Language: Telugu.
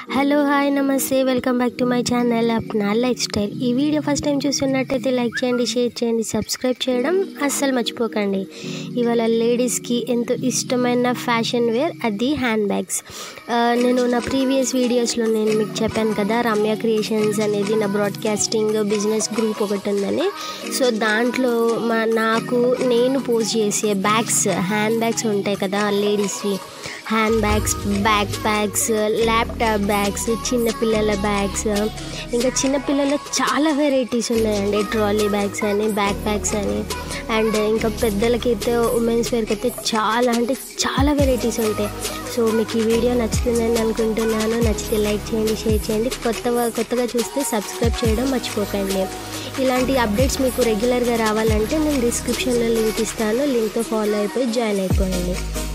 hello hi namaste welcome back to my channel Apna lifestyle ఈ వీడియో ఫస్ట్ టైం చూస్తున్నట్టయితే లైక్ చేయండి షేర్ చేయండి సబ్స్క్రైబ్ చేయడం అస్సలు మర్చిపోకండి ఇవాళ లేడీస్కి ఎంతో ఇష్టమైన ఫ్యాషన్ వేర్ అది హ్యాండ్ బ్యాగ్స్ నేను నా ప్రీవియస్ వీడియోస్లో నేను మీకు చెప్పాను కదా రమ్య క్రియేషన్స్ అనేది నా బ్రాడ్కాస్టింగ్ బిజినెస్ గ్రూప్ ఒకటి ఉందని సో దాంట్లో మా నాకు నేను పోస్ట్ చేసే బ్యాగ్స్ హ్యాండ్ బ్యాగ్స్ ఉంటాయి కదా లేడీస్వి hand bags back bags laptop bags చిన్నపిల్లల బ్యాగ్స్ ఇంకా చిన్నపిల్లల చాలా వెరైటీస్ ఉన్నాయండి ట్రాలీ బ్యాగ్స్ అని బ్యాక్ బ్యాగ్స్ అని అండ్ ఇంకా పెద్దలకైతే ఉమెన్స్ వేర్కి అయితే చాలా అంటే చాలా వెరైటీస్ ఉంటాయి సో మీకు ఈ వీడియో నచ్చుతుందని అనుకుంటున్నాను నచ్చితే లైక్ చేయండి షేర్ చేయండి కొత్త కొత్తగా చూస్తే సబ్స్క్రైబ్ చేయడం మర్చిపోకండి ఇలాంటి అప్డేట్స్ మీకు రెగ్యులర్గా రావాలంటే నేను డిస్క్రిప్షన్లో లింక్ ఇస్తాను లింక్తో ఫాలో అయిపోయి జాయిన్ అయిపోయండి